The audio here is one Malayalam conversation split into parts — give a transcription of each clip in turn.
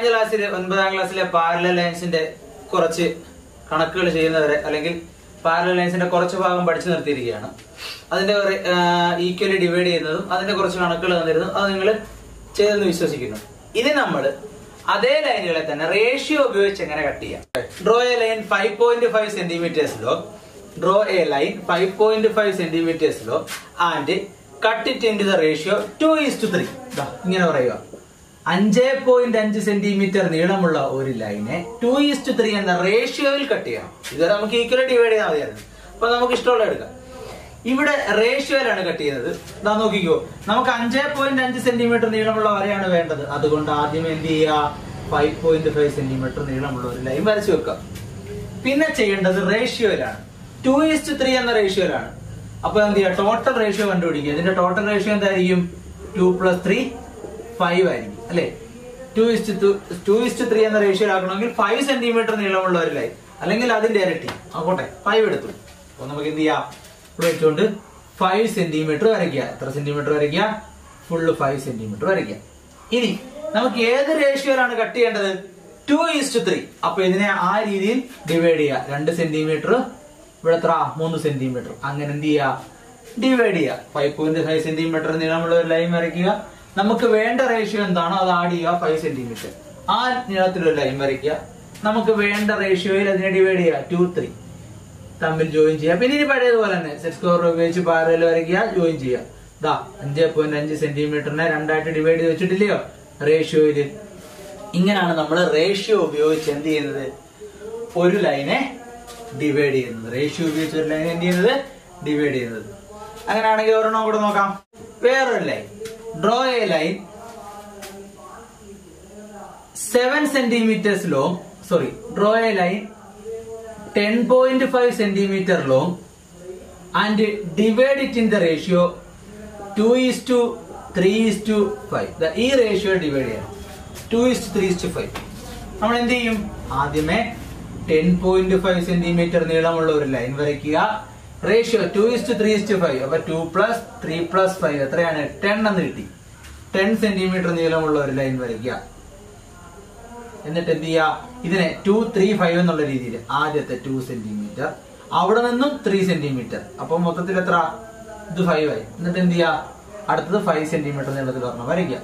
കഴിഞ്ഞ ക്ലാസ്സിൽ ഒൻപതാം ക്ലാസ്സിലെ പാരലൽ ലൈൻസിന്റെ കുറച്ച് കണക്കുകൾ ചെയ്യുന്നവരെ അല്ലെങ്കിൽ പാരലൽ ലൈൻസിന്റെ കുറച്ച് ഭാഗം പഠിച്ചു നിർത്തിയിരിക്കുകയാണ് അതിന്റെ ഈക്വലി ഡിവൈഡ് ചെയ്യുന്നതും അതിന്റെ കുറച്ച് കണക്കുകൾ തന്നിരുന്നു അത് നിങ്ങൾ ചെയ്തെന്ന് വിശ്വസിക്കുന്നു ഇനി നമ്മൾ അതേ ലൈനുകളെ തന്നെ റേഷ്യോ ഉപയോഗിച്ച് എങ്ങനെ കട്ട് ചെയ്യാം draw a line five point five സെന്റിമീറ്റേഴ്സിലോ draw a line five point five സെന്റിമീറ്റേഴ്സിലോ and cut it in the ratio two is to three ഇങ്ങനെ പറയുക അഞ്ച് പോയിന്റ് അഞ്ച് സെന്റിമീറ്റർ നീളമുള്ള ഒരു ലൈനെ ടു ഈസ്റ്റ് ത്രീ എന്ന റേഷ്യോയിൽ കട്ട് ചെയ്യണം ഇതുവരെ നമുക്ക് ഈക്വൽ ഡിവൈഡ് ചെയ്താൽ മതിയായിരുന്നു അപ്പൊ നമുക്ക് ഇഷ്ടമുള്ള എടുക്കാം ഇവിടെ റേഷ്യോയിലാണ് കട്ട് ചെയ്യുന്നത് ഇതാ നോക്കിക്കോ നമുക്ക് അഞ്ച് പോയിന്റ് അഞ്ച് സെന്റിമീറ്റർ നീളമുള്ള വരെയാണ് വേണ്ടത് അതുകൊണ്ട് ആദ്യം എന്ത് ചെയ്യുക ഫൈവ് പോയിന്റ് ഫൈവ് സെന്റിമീറ്റർ നീളമുള്ള ഒരു ലൈൻ വരച്ചു വെക്കാം പിന്നെ ചെയ്യേണ്ടത് റേഷ്യോയിലാണ് ടു ഈസ്റ്റ് ത്രീ എന്ന റേഷ്യോയിലാണ് അപ്പൊ എന്ത് ചെയ്യുക ടോട്ടൽ റേഷ്യോ കണ്ടുപിടിക്കുക ഇതിന്റെ ടോട്ടൽ റേഷ്യോ എന്തായിരിക്കും ടു പ്ലസ് ത്രീ ഫൈവ് ആയിരിക്കും അല്ലെ two is to two is to three എന്ന റേഷ്യോ ആക്കണമെങ്കിൽ ഫൈവ് സെന്റിമീറ്റർ നീളമുള്ള ഒരു ലൈൻ അല്ലെങ്കിൽ അതിന്റെ ഇരട്ടി ആകോട്ടെ ഫൈവ് എടുത്തു അപ്പൊ നമുക്ക് എന്ത് ചെയ്യാം ഇവിടെ വെച്ചുകൊണ്ട് ഫൈവ് സെന്റിമീറ്റർ വരയ്ക്കുക എത്ര സെന്റിമീറ്റർ വരയ്ക്കുക ഫുള്ള് ഫൈവ് സെന്റിമീറ്റർ വരയ്ക്കുക ഇനി നമുക്ക് ഏത് റേഷ്യോയിലാണ് കട്ട് ചെയ്യേണ്ടത് ടു ഈസ്റ്റ് ത്രീ അപ്പൊ ഇതിനെ ആ രീതിയിൽ ഡിവൈഡ് ചെയ്യുക രണ്ട് സെന്റിമീറ്റർ ഇവിടെ എത്ര മൂന്ന് സെന്റിമീറ്റർ അങ്ങനെ എന്ത് ചെയ്യുക ഡിവൈഡ് ചെയ്യുക ഫൈവ് പോയിന്റ് ഫൈവ് സെന്റിമീറ്റർ നീളമുള്ള ഒരു ലൈൻ വരയ്ക്കുക നമുക്ക് വേണ്ട റേഷ്യോ എന്താണോ അത് ആഡ് ചെയ്യുക ഫൈവ് സെന്റിമീറ്റർ ആ നീളത്തിലൊരു ലൈൻ വരയ്ക്കുക നമുക്ക് വേണ്ട റേഷ്യോയിൽ അതിനെ ഡിവൈഡ് ചെയ്യുക ടു ത്രീ തമ്മിൽ ജോയിൻ ചെയ്യുക പിന്നെ ഇനി പഴയതുപോലെ തന്നെ സെറ്റ് സ്കോർ ഉപയോഗിച്ച് പാരൽ വരയ്ക്കുക ജോയിൻ ചെയ്യുക ദാ അഞ്ച് പോയിന്റ് അഞ്ച് സെന്റിമീറ്ററിനെ രണ്ടായിട്ട് ഡിവൈഡ് ചെയ്ത് വെച്ചിട്ടില്ലയോ റേഷ്യോയില് ഇങ്ങനെയാണ് നമ്മൾ റേഷ്യോ ഉപയോഗിച്ച് എന്ത് ചെയ്യുന്നത് ഒരു ലൈനെ ഡിവൈഡ് ചെയ്യുന്നത് റേഷ്യോ ഉപയോഗിച്ച് ഒരു ലൈൻ എന്ത് ചെയ്യുന്നത് ഡിവൈഡ് ചെയ്യുന്നത് അങ്ങനെയാണെങ്കിൽ ഒരെണ്ണം കൂടെ നോക്കാം വേറൊരു line draw a line seven centimetres long sorry draw a line ten point five centimetre long and divide it in the ratio two is to three is to five ഈ റേഷ്യോ ഡിവൈഡ് ചെയ്യണം two is three is to five നമ്മൾ എന്ത് ചെയ്യും ആദ്യമേ ടെൻ പോയിന്റ് ഫൈവ് സെന്റിമീറ്റർ നീളമുള്ള ഒരു ലൈൻ വരയ്ക്കുക ratio two is to three is to five അപ്പൊ two plus three plus five എത്രയാണ് ടെൻ എന്ന് കിട്ടി ടെൻ സെന്റിമീറ്റർ നീളമുള്ള ഒരു ലൈൻ വരയ്ക്കുക എന്നിട്ട് എന്ത് ചെയ്യുക ഇതിനെ ടു ത്രീ ഫൈവ് എന്നുള്ള രീതിയിൽ ആദ്യത്തെ ടു സെന്റിമീറ്റർ അവിടെ നിന്നും ത്രീ സെന്റിമീറ്റർ അപ്പൊ മൊത്തത്തിൽ എത്ര ഇത് ഫൈവ് ആയി എന്നിട്ട് എന്ത് ചെയ്യുക അടുത്തത് ഫൈവ് സെന്റിമീറ്റർ നീളത്തിൽ പറഞ്ഞ വരയ്ക്കുക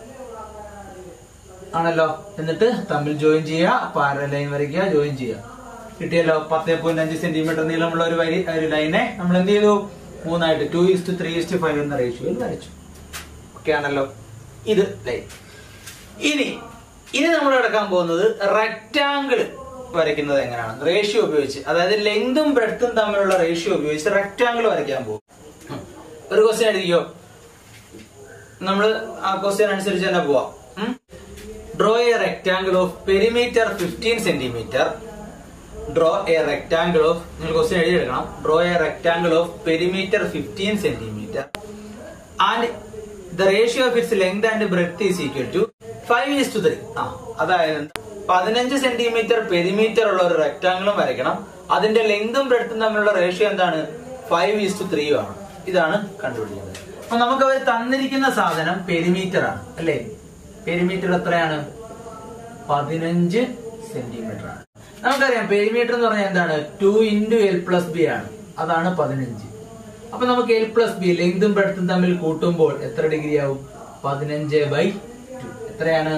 ആണല്ലോ എന്നിട്ട് തമ്മിൽ ജോയിൻ ചെയ്യുക പാരൽ ലൈൻ വരയ്ക്കുക ജോയിൻ ചെയ്യുക കിട്ടിയല്ലോ പത്തേ പോയിന്റ് അഞ്ച് സെന്റിമീറ്റർ നീളമുള്ള ഒരു വരി ഒരു ലൈനെ നമ്മൾ എന്ത് ചെയ്തു മൂന്നായിട്ട് two is to three is to five എന്ന റേഷ്യോയിൽ വരച്ചു ഓക്കെ ആണല്ലോ ഇത് ലൈൻ ഇനി ഇനി നമ്മൾ എടുക്കാൻ പോകുന്നത് റെക്റ്റാങ്കിൾ വരയ്ക്കുന്നത് എങ്ങനെയാണ് റേഷ്യോ ഉപയോഗിച്ച് അതായത് ലെങ്തും ബ്രെഡ്ത്തും തമ്മിലുള്ള റേഷ്യോ ഉപയോഗിച്ച് റെക്റ്റാങ്കിൾ വരയ്ക്കാൻ പോകും ഉം. ഒരു ക്വസ്റ്റ്യൻ എഴുതിക്കോ നമ്മൾ ആ ക്വസ്റ്റ്യൻ അനുസരിച്ച് തന്നെ പോവാം draw a rectangle of perimeter fifteen centimetre draw a rectangle of നിങ്ങൾ ക്വസ്റ്റ്യൻ എഴുതിയെടുക്കണം draw a rectangle of perimeter fifteen centimetre and the ratio of its length and breadth is equal to five is to three ആ അതായത് പതിനഞ്ച് സെന്റിമീറ്റർ പെരിമീറ്റർ ഉള്ള ഒരു റെക്ടാങ്കിളും വരയ്ക്കണം അതിന്റെ ലെങ്തും ബ്രെഡ്ത്തും തമ്മിലുള്ള റേഷ്യോ എന്താണ് ഫൈവ് ഈസ് ടു ത്രീ ആണ് ഇതാണ് കണ്ടുപിടിക്കുന്നത് അപ്പൊ നമുക്ക് അവർ തന്നിരിക്കുന്ന സാധനം പെരിമീറ്റർ ആണ് അല്ലേ പെരിമീറ്റർ എത്രയാണ് പതിനഞ്ച് സെന്റിമീറ്റർ ആണ് നമുക്കറിയാം പെരിമീറ്റർ എന്ന് പറഞ്ഞാൽ എന്താണ് two into L plus B ആണ് അതാണ് പതിനഞ്ച് അപ്പൊ നമുക്ക് എൽ പ്ലസ് ബി ലെങ്തും ബ്രെഡ്ത്തും തമ്മിൽ കൂട്ടുമ്പോൾ എത്ര ഡിഗ്രി ആവും പതിനഞ്ച് ബൈ ടു എത്രയാണ്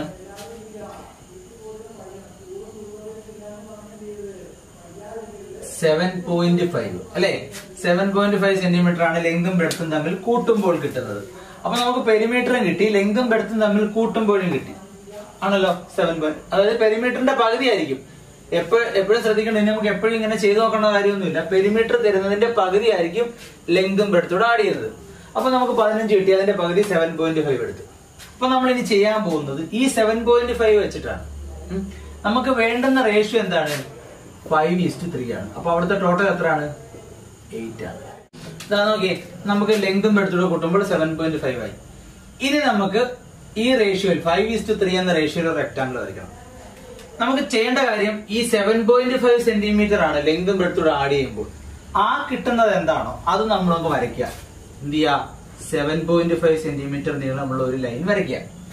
സെവൻ പോയിന്റ് ഫൈവ് അല്ലെ സെവൻ പോയിന്റ് ഫൈവ് സെന്റിമീറ്റർ ആണ് ലെങ്തും ബ്രെഡ്ത്തും തമ്മിൽ കൂട്ടുമ്പോൾ കിട്ടുന്നത് അപ്പൊ നമുക്ക് പെരിമീറ്ററും കിട്ടി ലെങ്തും ബ്രെഡ്ത്തും തമ്മിൽ കൂട്ടുമ്പോഴും കിട്ടി ആണല്ലോ സെവൻ പോയിന്റ് അതായത് പെരിമീറ്ററിന്റെ പകുതി ആയിരിക്കും എപ്പോ എപ്പോഴും ശ്രദ്ധിക്കണം ഇനി നമുക്ക് എപ്പോഴും ഇങ്ങനെ ചെയ്തു നോക്കേണ്ട കാര്യമൊന്നുമില്ല പെരിമീറ്റർ തരുന്നതിന്റെ പകുതി ആയിരിക്കും ലെങ്തും ബ്രെഡ്ത്തോടെ ആഡ് ചെയ്യുന്നത് അപ്പൊ നമുക്ക് പതിനഞ്ച് കിട്ടി അതിന്റെ പകുതി സെവൻ പോയിന്റ് ഫൈവ് എടുത്തു അപ്പൊ നമ്മൾ ഇനി ചെയ്യാൻ പോകുന്നത് ഈ സെവൻ പോയിന്റ് ഫൈവ് വെച്ചിട്ടാണ് ഉം. നമുക്ക് വേണ്ടുന്ന റേഷ്യോ എന്താണ് ഫൈവ് ഈസ്റ്റ് ത്രീ ആണ് അപ്പൊ അവിടുത്തെ ടോട്ടൽ എത്രയാണ് എയ്റ്റ് ആണ് ഇതാ നോക്കിയേ നമുക്ക് ലെങ്തും എടുത്തോടെ കൂട്ടുമ്പോൾ സെവൻ പോയിന്റ് ഫൈവ് ആയി ഇനി നമുക്ക് ഈ റേഷ്യോയിൽ ഫൈവ് ഈസ്റ്റ് ത്രീ എന്ന റേഷ്യോയിൽ റെക്ടാങ്കിൾ വരയ്ക്കണം നമുക്ക് ചെയ്യേണ്ട കാര്യം ഈ സെവൻ പോയിന്റ് ഫൈവ് സെന്റിമീറ്റർ ആണ് ലെങ്തും ബ്രെഡ്ത്തൂടെ ആഡ് ചെയ്യുമ്പോൾ ആ കിട്ടുന്നത് എന്താണോ അത് നമ്മളൊന്ന് വരയ്ക്കുക എന്ത് ചെയ്യുക സെവൻ പോയിന്റ് ഫൈവ് സെന്റിമീറ്റർ നീളമുള്ള ഒരു ലൈൻ വരയ്ക്കുക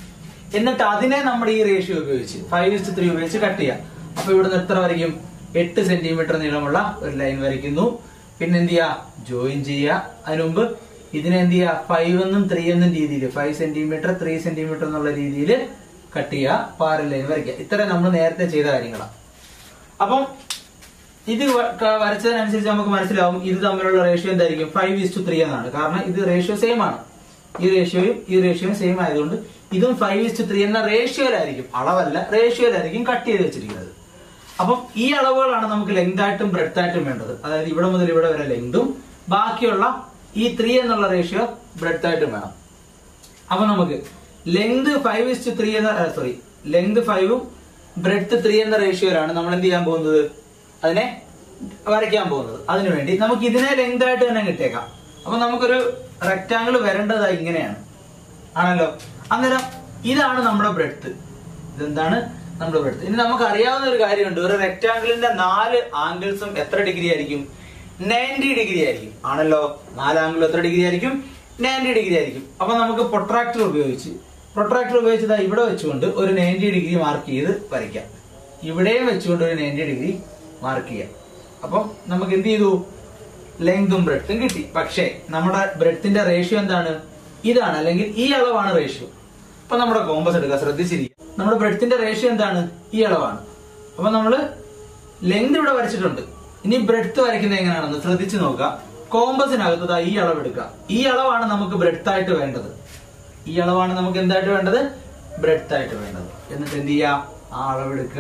എന്നിട്ട് അതിനെ നമ്മൾ ഈ റേഷ്യോ ഉപയോഗിച്ച് ഫൈവ് ഇസ്റ്റ് ത്രീ ഉപയോഗിച്ച് കട്ട് ചെയ്യാം അപ്പൊ ഇവിടുന്ന് എത്ര വരയ്ക്കും എട്ട് സെന്റിമീറ്റർ നീളമുള്ള ഒരു ലൈൻ വരയ്ക്കുന്നു പിന്നെ എന്ത് ചെയ്യാ ജോയിൻ ചെയ്യുക അതിനു മുമ്പ് ഇതിനെ എന്ത് ചെയ്യുക ഫൈവ് എന്നും ത്രീ എന്നും രീതിയിൽ ഫൈവ് സെന്റിമീറ്റർ ത്രീ സെന്റിമീറ്റർ എന്നുള്ള രീതിയിൽ കട്ട് ചെയ്യുക പാരൽ ലൈൻ വരയ്ക്കുക ഇത്ര നമ്മൾ നേരത്തെ ചെയ്ത കാര്യങ്ങളാണ് അപ്പം ഇത് വ- ക- വരച്ചതിനനുസരിച്ച് നമുക്ക് മനസ്സിലാവും ഇത് തമ്മിലുള്ള റേഷ്യോ എന്തായിരിക്കും ഫൈവ് ഇസ് ടു ത്രീ എന്നാണ് കാരണം ഇത് റേഷ്യോ സെയിം ആണ് ഈ റേഷ്യോയും ഈ റേഷ്യോയും സെയിം ആയതുകൊണ്ട് ഇതും ഫൈവ് ഇസ് ടു ത്രീ എന്ന റേഷ്യോയിലായിരിക്കും അളവല്ല റേഷ്യോയിലായിരിക്കും കട്ട് ചെയ്ത് വെച്ചിരിക്കുന്നത് അപ്പം ഈ അളവുകളാണ് നമുക്ക് ലെങ്ത് ആയിട്ടും ബ്രെഡ്ത്ത് ആയിട്ടും വേണ്ടത് അതായത് ഇവിടെ മുതൽ ഇവിടെ വരെ ലെങ്തും ബാക്കിയുള്ള ഈ ത്രീ എന്നുള്ള റേഷ്യോ ബ്രെഡ്ത്ത് ആയിട്ടും വേണം അപ്പൊ നമുക്ക് ലെങ്ത് ഫൈവ് ഇസ് ത്രീ എന്ന സോറി ലെങ്ത് ഫൈവും ബ്രെഡ്ത്ത് ത്രീ എന്ന റേഷ്യോയിലാണ് നമ്മൾ എന്ത് ചെയ്യാൻ പോകുന്നത് അതിനെ വരയ്ക്കാൻ പോകുന്നത് അതിനുവേണ്ടി നമുക്ക് ഇതിനെ ലെങ്ത് ആയിട്ട് തന്നെ കിട്ടിയേക്കാം അപ്പൊ നമുക്കൊരു റെക്റ്റാങ്കിൾ വരേണ്ടത് ഇങ്ങനെയാണ് ആണല്ലോ അന്നേരം ഇതാണ് നമ്മുടെ ബ്രെഡ്ത്ത് ഇതെന്താണ് നമ്മുടെ ബ്രെഡ്ത്ത് ഇനി നമുക്ക് അറിയാവുന്ന ഒരു കാര്യമുണ്ട് ഒരു റെക്റ്റാങ്കിളിന്റെ നാല് ആംഗിൾസും എത്ര ഡിഗ്രി ആയിരിക്കും നയൻറ്റി ഡിഗ്രി ആയിരിക്കും ആണല്ലോ നാല് ആംഗിൾ എത്ര ഡിഗ്രി ആയിരിക്കും നയൻറ്റി ഡിഗ്രി ആയിരിക്കും അപ്പൊ നമുക്ക് പ്രൊട്രാക്ടർ ഉപയോഗിച്ച് പ്രൊട്രാക്ടർ ഉപയോഗിച്ച് ദാ ഇവിടെ വെച്ചുകൊണ്ട് ഒരു നയൻറ്റി ഡിഗ്രി മാർക്ക് ചെയ്ത് വരയ്ക്കാം ഇവിടെയും വെച്ചുകൊണ്ട് ഒരു നയൻറ്റി ഡിഗ്രി മാർക്ക് ചെയ്യാം അപ്പം നമുക്ക് എന്ത് ചെയ്തു ലെങ്തും ബ്രെഡ്ത്തും കിട്ടി പക്ഷേ നമ്മുടെ ബ്രെഡ്ത്തിന്റെ റേഷ്യോ എന്താണ് ഇതാണ് അല്ലെങ്കിൽ ഈ അളവാണ് റേഷ്യോ അപ്പൊ നമ്മുടെ കോമ്പസ് എടുക്കുക ശ്രദ്ധിച്ചിരിക്കുക നമ്മുടെ ബ്രെഡ്ത്തിന്റെ റേഷ്യോ എന്താണ് ഈ അളവാണ് അപ്പൊ നമ്മള് ലെങ്ത് ഇവിടെ വരച്ചിട്ടുണ്ട് ഇനി ബ്രെഡ്ത്ത് വരയ്ക്കുന്നത് എങ്ങനെയാണെന്ന് ശ്രദ്ധിച്ചു നോക്കുക കോമ്പസിനകത്ത് ദാ ഈ അളവ് എടുക്കുക ഈ അളവാണ് നമുക്ക് ബ്രെഡ്ത്ത് ആയിട്ട് വേണ്ടത് ഈ അളവാണ് നമുക്ക് എന്തായിട്ട് വേണ്ടത് ബ്രെഡ്ത്ത് ആയിട്ട് വേണ്ടത് എന്നിട്ട് എന്ത് ചെയ്യുക ആ അളവ് എടുക്കുക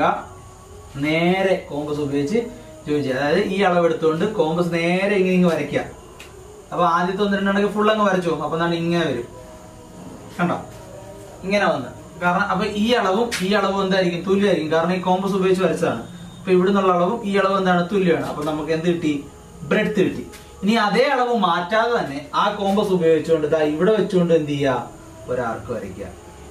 നേരെ കോമ്പസ് ഉപയോഗിച്ച് ജോയിൻ ചെയ്യുക അതായത് ഈ അളവ് എടുത്തുകൊണ്ട് കോമ്പസ് നേരെ ഇങ്ങനെ ഇങ്ങ് വരയ്ക്കുക അപ്പൊ ആദ്യത്തെ ഒന്ന് രണ്ടെണ്ണക്ക് ഫുൾ അങ്ങ് വരച്ചു അപ്പൊ എന്താണ് ഇങ്ങനെ വരും കണ്ടോ ഇങ്ങനെ വന്ന് കാരണം അപ്പൊ ഈ അളവും ഈ അളവും എന്തായിരിക്കും തുല്യമായിരിക്കും കാരണം ഈ കോമ്പസ് ഉപയോഗിച്ച് വരച്ചതാണ് അപ്പൊ ഇവിടെ നിന്നുള്ള അളവും ഈ അളവും എന്താണ് തുല്യമാണ് അപ്പൊ നമുക്ക് എന്ത് കിട്ടി ബ്രെഡ്ത്ത് കിട്ടി ഇനി അതേ അളവ് മാറ്റാതെ തന്നെ ആ കോമ്പസ് ഉപയോഗിച്ചുകൊണ്ട് ദാ ഇവിടെ വെച്ചുകൊണ്ട് എന്ത് ചെയ്യുക ഒരാർക്ക് വരയ്ക്കുക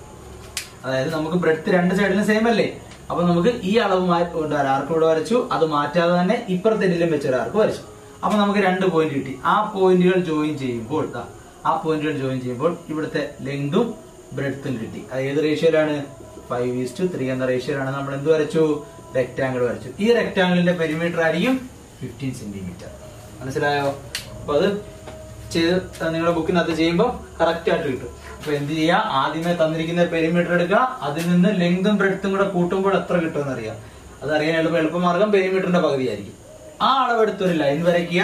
അതായത് നമുക്ക് ബ്രെഡ്ത്ത് രണ്ട് സൈഡിലും സെയിം അല്ലേ അപ്പൊ നമുക്ക് ഈ അളവ് മാറ്റി കൊണ്ട് ഒരാർക്ക് ഇവിടെ വരച്ചു അത് മാറ്റാതെ തന്നെ ഇപ്പുറത്തെങ്കിലും വെച്ച് ഒരാർക്ക് വരച്ചു അപ്പൊ നമുക്ക് രണ്ട് പോയിന്റ് കിട്ടി ആ പോയിന്റുകൾ ജോയിൻ ചെയ്യുമ്പോൾ ദാ ആ പോയിന്റുകൾ ജോയിൻ ചെയ്യുമ്പോൾ ഇവിടുത്തെ ലെങ്തും ബ്രെഡ്ത്തും കിട്ടി അത് ഏത് റേഷ്യോയിലാണ് ഫൈവ് ഈസ് ടു ത്രീ എന്ന റേഷ്യോയിലാണ് നമ്മൾ എന്ത് വരച്ചു റെക്ടാങ്കിൾ വരച്ചു ഈ റെക്ടാങ്കിളിന്റെ പെരിമീറ്റർ ആയിരിക്കും ഫിഫ്റ്റീൻ സെന്റിമീറ്റർ മനസ്സിലായോ അപ്പൊ അത് ചെയ്ത് നിങ്ങളുടെ ബുക്കിനകത്ത് ചെയ്യുമ്പോൾ കറക്റ്റ് ആയിട്ട് കിട്ടും അപ്പൊ എന്ത് ചെയ്യുക ആദ്യമേ തന്നിരിക്കുന്ന പെരിമീറ്റർ എടുക്കുക അതിൽ നിന്ന് ലെങ്തും ബ്രെഡ്ത്തും കൂടെ കൂട്ടുമ്പോൾ എത്ര കിട്ടുമെന്ന് അറിയാം അത് അറിയാൻ എളുപ്പം എളുപ്പമാർഗം പെരിമീറ്ററിന്റെ പകുതിയായിരിക്കും ആ അളവെടുത്ത് ഒരു ലൈൻ വരയ്ക്കുക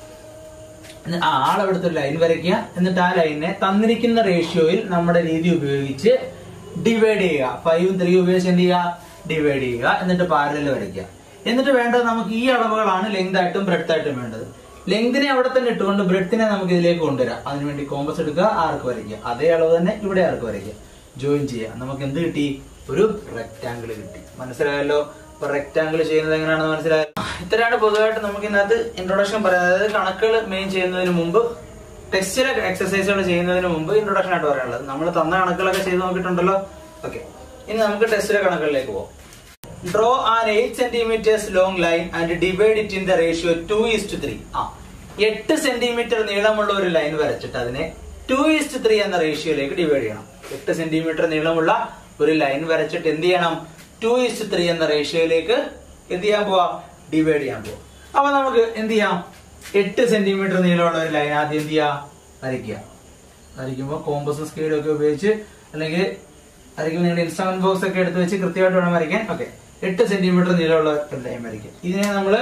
എന്നി- ആ അളവെടുത്ത് ഒരു ലൈൻ വരയ്ക്കുക എന്നിട്ട് ആ ലൈനിനെ തന്നിരിക്കുന്ന റേഷ്യോയിൽ നമ്മുടെ രീതി ഉപയോഗിച്ച് ഡിവൈഡ് ചെയ്യുക ഫൈവും ത്രീ ഉപയോഗിച്ച് എന്ത് ചെയ്യുക ഡിവൈഡ് ചെയ്യുക എന്നിട്ട് പാരലിൽ വരയ്ക്കുക എന്നിട്ട് വേണ്ടത് നമുക്ക് ഈ അളവുകളാണ് ലെങ്ത് ആയിട്ടും ബ്രെഡ്ത്ത് ആയിട്ടും വേണ്ടത് ലെങ്തിനെ അവിടെ തന്നെ ഇട്ടുകൊണ്ട് ബ്രെഡ്ത്തിനെ നമുക്ക് ഇതിലേക്ക് കൊണ്ടുവരാം അതിനുവേണ്ടി കോമ്പസ് എടുക്കുക ആർക്ക് വരയ്ക്കുക അതേ അളവ് തന്നെ ഇവിടെ ആർക്ക് വരയ്ക്കുക ജോയിൻ ചെയ്യുക നമുക്ക് എന്ത് കിട്ടി ഒരു റെക്റ്റാങ്കിൾ കിട്ടി മനസ്സിലായല്ലോ അപ്പൊ റെക്റ്റാങ്കിൾ ചെയ്യുന്നത് എങ്ങനെയാണെന്ന് മനസ്സിലായല്ലോ ഇത്രയാണ് പൊതുവായിട്ട് നമുക്ക് ഇതിനകത്ത് ഇൻട്രൊഡക്ഷൻ പറയാം അതായത് കണക്കുകൾ മെയിൻ ചെയ്യുന്നതിന് മുമ്പ് ടെസ്റ്റിലെ എക്സസൈസുകൾ ചെയ്യുന്നതിന് മുമ്പ് ഇൻട്രൊഡക്ഷൻ ആയിട്ട് പറയാനുള്ളത് നമ്മൾ തന്ന കണക്കുകളൊക്കെ ചെയ്ത് നോക്കിയിട്ടുണ്ടല്ലോ ഓക്കെ ഇനി നമുക്ക് ടെസ്റ്റിലെ കണക്കുകളിലേക്ക് പോകാം draw an eight centimetres long line and divide it in the ratio two is to three ആ എട്ട് സെന്റിമീറ്റർ നീളമുള്ള ഒരു ലൈൻ വരച്ചിട്ട് അതിനെ ടു ഈസ്റ്റ് ത്രീ എന്ന റേഷ്യോയിലേക്ക് ഡിവൈഡ് ചെയ്യണം എട്ട് സെന്റിമീറ്റർ നീളമുള്ള ഒരു ലൈൻ വരച്ചിട്ട് എന്ത് ചെയ്യണം ടു ഈസ്റ്റ് ത്രീ എന്ന റേഷ്യോയിലേക്ക് എന്ത് ചെയ്യാൻ പോവാ ഡിവൈഡ് ചെയ്യാൻ പോവാം അപ്പൊ നമുക്ക് എന്ത് ചെയ്യാം എട്ട് സെന്റിമീറ്റർ നീളമുള്ള ഒരു ലൈൻ ആദ്യം എന്ത് ചെയ്യാ വരയ്ക്കുക വരയ്ക്കുമ്പോൾ കോമ്പസും സ്കെയിലും ഒക്കെ ഉപയോഗിച്ച് അല്ലെങ്കിൽ വരയ്ക്കുമ്പോൾ നിങ്ങളുടെ ഇൻസ്റ്റാൾമെന്റ് ബോക്സ് ഒക്കെ എടുത്ത് വെച്ച് കൃത്യമായിട്ട് വേണം വരയ്ക്കാൻ ഓക്കെ എട്ട് സെന്റിമീറ്റർ നീളമുള്ള ഒരു ലൈൻ വരയ്ക്കുക ഇതിനെ നമ്മള്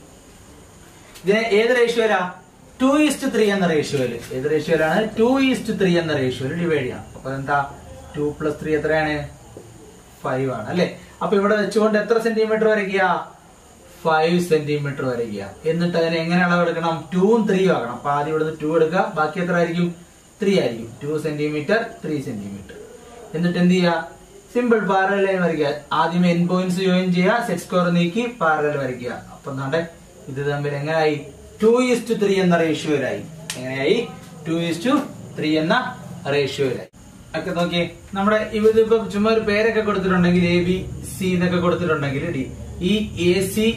ഇതിനെ ഏത് റേഷ്യോയിലാ ടു ഈസ്റ്റ് ത്രീ എന്ന റേഷ്യോയില് ഏത് റേഷ്യോയിലാണ് ടു ഈസ്റ്റ് ത്രീ എന്ന റേഷ്യോയിൽ ഡിവൈഡ് ചെയ്യണം അപ്പൊ എന്താ ടു പ്ലസ് ത്രീ എത്രയാണ് ഫൈവ് ആണ് അല്ലെ അപ്പൊ ഇവിടെ വെച്ചുകൊണ്ട് എത്ര സെന്റിമീറ്റർ വരയ്ക്കുക ഫൈവ് സെന്റിമീറ്റർ വരയ്ക്കുക എന്നിട്ട് അതിനെ എങ്ങനെ അളവെടുക്കണം ടൂവും ത്രീയും ആക്കണം അപ്പൊ ആദ്യം ഇവിടുന്ന് ടു എടുക്കുക ബാക്കി എത്ര ആയിരിക്കും ത്രീ ആയിരിക്കും ടു സെന്റിമീറ്റർ ത്രീ സെന്റിമീറ്റർ എന്നിട്ട് എന്ത് ചെയ്യുക സിമ്പിൾ പാരൽ ലൈൻ വരയ്ക്കുക ആദ്യം എൻ പോയിന്റ്സ് ജോയിൻ ചെയ്യുക സെറ്റ് സ്കോർ നീക്കി പാരൽ വരയ്ക്കുക അപ്പൊ എന്താണ്ട് ഇത് തമ്മിൽ എങ്ങനെയായി ടു ഈസ്റ്റ് ത്രീ എന്ന റേഷ്യോയിലായി എങ്ങനെയായി ടു ഈസ്റ്റ് ത്രീ എന്ന റേഷ്യോയിലായി ഒക്കെ നോക്കിയേ നമ്മുടെ ഇതിപ്പോ ചുമ്മാ ഒരു പേരൊക്കെ കൊടുത്തിട്ടുണ്ടെങ്കിൽ എ ബി സി എന്നൊക്കെ കൊടുത്തിട്ടുണ്ടെങ്കിൽ D E A C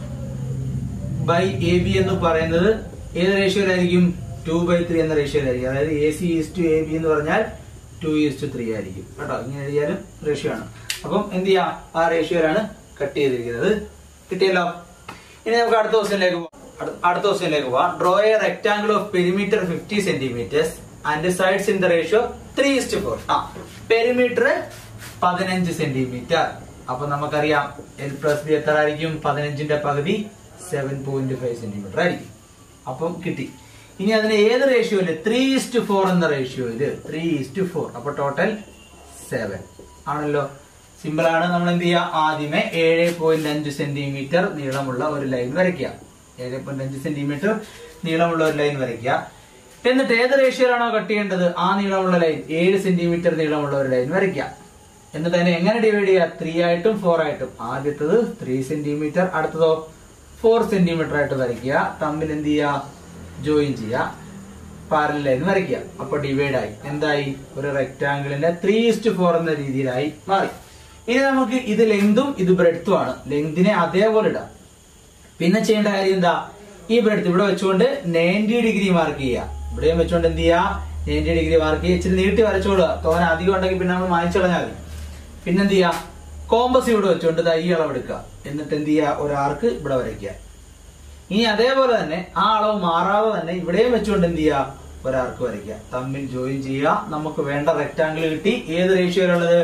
by A B എന്ന് പറയുന്നത് ഏത് റേഷ്യോയിലായിരിക്കും ടു ബൈ ത്രീ എന്ന റേഷ്യോയിലായിരിക്കും അതായത് A C is to A B എന്ന് പറഞ്ഞാൽ ടു ഈസ് ടു ത്രീ ആയിരിക്കും കേട്ടോ ഇങ്ങനെ എഴുതിയാലും റേഷ്യോ ആണ് അപ്പം എന്ത് ചെയ്യാം ആ റേഷ്യോയിലാണ് കട്ട് ചെയ്തിരിക്കുന്നത് കിട്ടിയല്ലോ ഇനി നമുക്ക് അടുത്ത ക്വസ്റ്റ്യനിലേക്ക് പോവാം അടു- അടുത്ത ക്വസ്റ്റ്യനിലേക്ക് പോവാം draw a rectangle of perimeter fifty centimetres and sides in the ratio three is to four ആ പെരിമീറ്റർ പതിനഞ്ച് സെന്റിമീറ്റർ അപ്പൊ നമുക്കറിയാം എൽ പ്ലസ് ബി എത്ര ആയിരിക്കും പതിനഞ്ചിന്റെ പകുതി സെവൻ പോയിന്റ് ഫൈവ് സെന്റിമീറ്റർ ആയിരിക്കും അപ്പം കിട്ടി ഇനി അതിന് ഏത് റേഷ്യോയില് ത്രീ ഇസ്റ്റ് ഫോർ എന്ന റേഷ്യോയില് ത്രീ ഇസ്റ്റ് ഫോർ അപ്പൊ ടോട്ടൽ സെവൻ ആണല്ലോ സിമ്പിൾ ആണ് നമ്മൾ എന്ത് ചെയ്യുക ആദ്യമേ ഏഴ് പോയിന്റ് അഞ്ച് സെന്റിമീറ്റർ നീളമുള്ള ഒരു ലൈൻ വരയ്ക്കുക ഏഴ് പോയിന്റ് അഞ്ച് സെന്റിമീറ്റർ നീളമുള്ള ഒരു ലൈൻ വരയ്ക്കുക എന്നിട്ട് ഏത് റേഷ്യോയിലാണോ കട്ട് ചെയ്യേണ്ടത് ആ നീളമുള്ള ലൈൻ ഏഴ് സെന്റിമീറ്റർ നീളമുള്ള ഒരു ലൈൻ വരയ്ക്കുക എന്നിട്ട് അതിനെ എങ്ങനെ ഡിവൈഡ് ചെയ്യുക ത്രീ ആയിട്ടും ഫോർ ആയിട്ടും ആദ്യത്തത് ത്രീ സെന്റിമീറ്റർ അടുത്തതോ ഫോർ സെന്റിമീറ്റർ ആയിട്ട് വരയ്ക്കുക തമ്മിൽ എന്ത് ചെയ്യുക ജോയിൻ ചെയ്യുക പാരൽ ലൈൻ വരയ്ക്കുക അപ്പൊ ഡിവൈഡ് ആയി എന്തായി ഒരു റെക്ടാംഗിളിന്റെ ത്രീ ഇസ്റ്റ് ഫോർ എന്ന രീതിയിലായി മാറി ഇനി നമുക്ക് ഇത് ലെങ്തും ഇത് ബ്രെഡ്ത്തും ആണ് ലെങ്തിനെ അതേപോലെ ഇടാം പിന്നെ ചെയ്യേണ്ട കാര്യം എന്താ ഈ ബ്രെഡ്ത്ത് ഇവിടെ വെച്ചുകൊണ്ട് നയൻറ്റി ഡിഗ്രി മാർക്ക് ചെയ്യുക ഇവിടെയും വെച്ചുകൊണ്ട് എന്ത് ചെയ്യുക നയൻറ്റി ഡിഗ്രി മാർക്ക് ചെയ്യുക ഇച്ചിരി നീട്ടി വരച്ചോളുക തോന അധികം ഉണ്ടെങ്കിൽ പിന്നെ നമ്മൾ മാനിച്ചു കളഞ്ഞാൽ മതി പിന്നെന്ത് ചെയ്യുക കോമ്പസ് ഇവിടെ വെച്ചുകൊണ്ട് ദാ ഈ അളവ് എടുക്കുക എന്നിട്ട് എന്ത് ചെയ്യുക ഒരു ആർക്ക് ഇവിടെ വരയ്ക്കുക ഇനി അതേപോലെ തന്നെ ആ അളവ് മാറാതെ തന്നെ ഇവിടെയും വെച്ചുകൊണ്ട് എന്ത് ചെയ്യുക ഒരാർക്ക് വരയ്ക്കുക തമ്മിൽ ജോയിൻ ചെയ്യുക നമുക്ക് വേണ്ട റെക്ടാംഗിൾ കിട്ടി ഏത് റേഷ്യോയിലുള്ളത്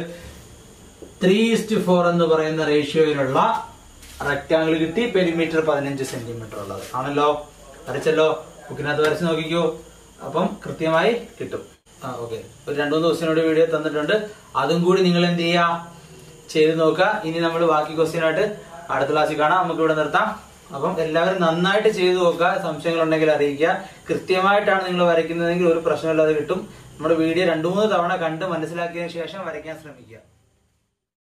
ത്രീ ഇസ്റ്റ് ഫോർ എന്ന് പറയുന്ന റേഷ്യോയിലുള്ള റെക്ടാംഗിൾ കിട്ടി പെരിമീറ്റർ പതിനഞ്ച് സെന്റിമീറ്റർ ഉള്ളത് ആണല്ലോ വരച്ചല്ലോ ബുക്കിനകത്ത് വരച്ച് നോക്കിക്കോ അപ്പം കൃത്യമായി കിട്ടും ആ ഓക്കെ ഒരു രണ്ടു മൂന്ന് ക്വസ്റ്റിനോട് വീഡിയോ തന്നിട്ടുണ്ട് അതും കൂടി നിങ്ങൾ എന്ത് ചെയ്യുക ചെയ്ത് നോക്കുക ഇനി നമ്മൾ ബാക്കി ക്വസ്റ്റ്യൻ ആയിട്ട് അടുത്ത ക്ലാസ്സിൽ കാണാം നമുക്ക് ഇവിടെ നിർത്താം അപ്പം എല്ലാവരും നന്നായിട്ട് ചെയ്തു നോക്കുക സംശയങ്ങൾ ഉണ്ടെങ്കിൽ അറിയിക്കുക കൃത്യമായിട്ടാണ് നിങ്ങൾ വരയ്ക്കുന്നതെങ്കിൽ ഒരു പ്രശ്നമില്ലാതെ കിട്ടും നമ്മുടെ വീഡിയോ രണ്ടു മൂന്ന് തവണ കണ്ട് മനസ്സിലാക്കിയതിനു ശേഷം വരയ്ക്കാൻ ശ്രമിക്കുക